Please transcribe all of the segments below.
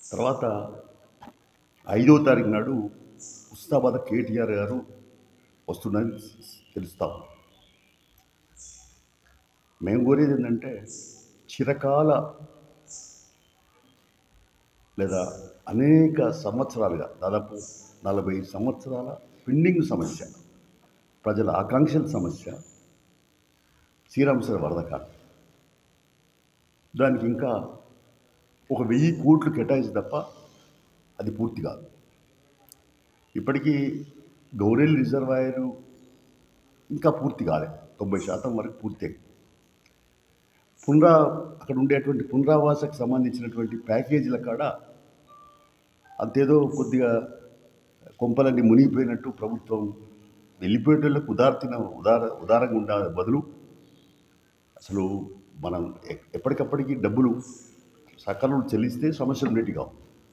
తర్వాత ఐదో తారీఖు నాడు ఉస్తాబాద్ కేటీఆర్ గారు వస్తున్నారని తెలుస్తాం మేము కోరేది ఏంటంటే చిరకాల లేదా అనేక సంవత్సరాలుగా దాదాపు నలభై సంవత్సరాల పెండింగ్ సమస్య ప్రజల ఆకాంక్షల సమస్య శ్రీరామసర వరద కాలం దానికి ఇంకా ఒక వెయ్యి కోట్లు కేటాయించి తప్ప అది పూర్తి కాదు ఇప్పటికీ గౌరెల్ రిజర్వాయరు ఇంకా పూర్తి కాలేదు తొంభై శాతం వరకు పూర్తి పునరా అక్కడ ఉండేటువంటి పునరావాసకు సంబంధించినటువంటి ప్యాకేజీల కాడ అంతేదో కొద్దిగా కొంపలన్నీ మునిగిపోయినట్టు ప్రభుత్వం వెళ్ళిపోయేటోళ్ళకు ఉదార్తిన ఉదార ఉదారంగా ఉండ బదులు అసలు మనం ఎ- ఎప్పటికప్పటికి డబ్బులు సకాలంలో చెల్లిస్తే సమస్యలు ఉండేటి కావు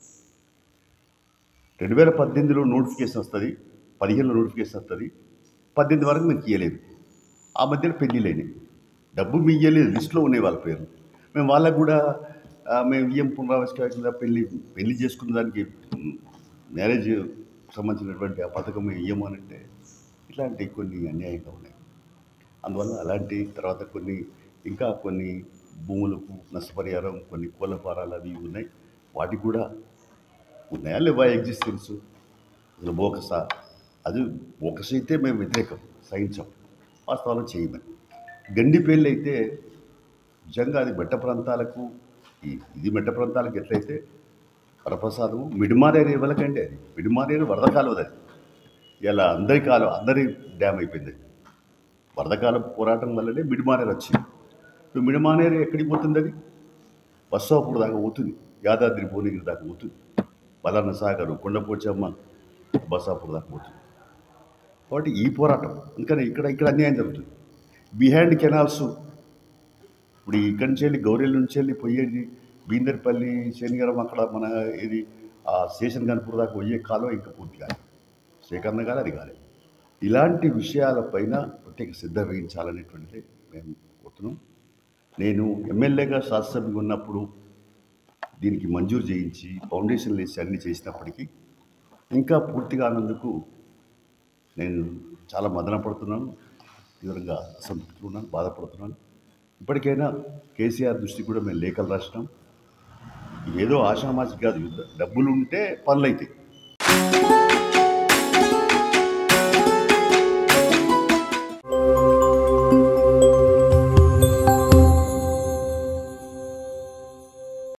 రెండు వేల పద్దెనిమిదిలో నోటిఫికేషన్ వస్తుంది పదిహేనులో నోటిఫికేషన్ వస్తుంది పద్దెనిమిది వరకు మేము ఇయ్యలేదు ఆ మధ్యలో పెళ్ళిళ్ళైనాయి డబ్బు మీ ఇయ్యలేదు లిస్టులో ఉన్నాయి వాళ్ళ పేరు మేము వాళ్ళకు కూడా ఆ, మేము ఇయ్యం పునరావిష్కరణ పెళ్ళి పెళ్లి చేసుకున్న దానికి మ్, మ్యారేజ్ సంబంధించినటువంటి ఆ పథకం మేము ఇయ్యము అని అంటే ఇట్లాంటి కొన్ని అన్యాయంగా ఉన్నాయి అందువల్ల అలాంటి తర్వాత కొన్ని ఇంకా కొన్ని భూములకు నష్టపరిహారం కొన్ని కోళ్ళ ఫారాలు అవి ఇవి ఉన్నాయి వాటికి కూడా ఉన్నాయా లేవా ఎగ్జిస్టెన్స్ అసలు బోకస అది బోకస అయితే మేము వ్యతిరేకం సహించాం వాస్తవాలు చేయమని గండి పెళ్ళి అయితే నిజంగా అది మెట్ట ప్రాంతాలకు ఈ- ఇది మెట్ట ప్రాంతాలకు ఎట్లయితే వరప్రసాదం మిడిమారేరు ఇవ్వలకండి అది మిడిమారేరు వరద కాలువది అది ఇలా అందరి కాలం అందరి డ్యామ్ అయిపోయింది అది. వరదకాలం పోరాటం వల్లనే మిడిమానేరు వచ్చింది ఇప్పుడు మిడిమానేరు ఎక్కడికి పోతుంది అది బస్సాపూర్ దాకా పోతుంది యాదాద్రి భువనగిరి దాకా పోతుంది బలన్న సాగరు కొండపోచమ్మ బస్సాపూర్ దాకా పోతుంది కాబట్టి ఈ పోరాటం అందుకని ఇక్కడ ఇక్కడ అన్యాయం జరుగుతుంది బిహైండ్ కెనాల్స్ ఇప్పుడు ఇక్కడి నుంచి వెళ్ళి గౌరెల్ నుంచి వెళ్ళి పోయేది బీందర్పల్లి శనిగరం అక్కడ మన ఇది ఆ స్టేషన్ కనుపూర్ దాకా పోయే కాలం ఇంకా పూర్తి కాలేదు సేకరణ కాలే అది కాలేదు ఇలాంటి విషయాలపైన ప్రత్యేక శ్రద్ధ వహించాలనేటువంటిది మేము కోరుతున్నాం నేను ఎమ్మెల్యేగా శాసనసభ్యుగా ఉన్నప్పుడు దీనికి మంజూరు చేయించి ఫౌండేషన్ వేసి అన్ని చేసినప్పటికీ ఇంకా పూర్తి కానందుకు నేను చాలా మదన పడుతున్నాను తీవ్రంగా అసంతృప్తిగా ఉన్నాను బాధపడుతున్నాను ఇప్పటికైనా కేసీఆర్ దృష్టికి కూడా మేము లేఖలు రాసినాం ఏదో ఆషామాషి కాదు యుద్ధ డబ్బులు ఉంటే పనులు అవుతాయి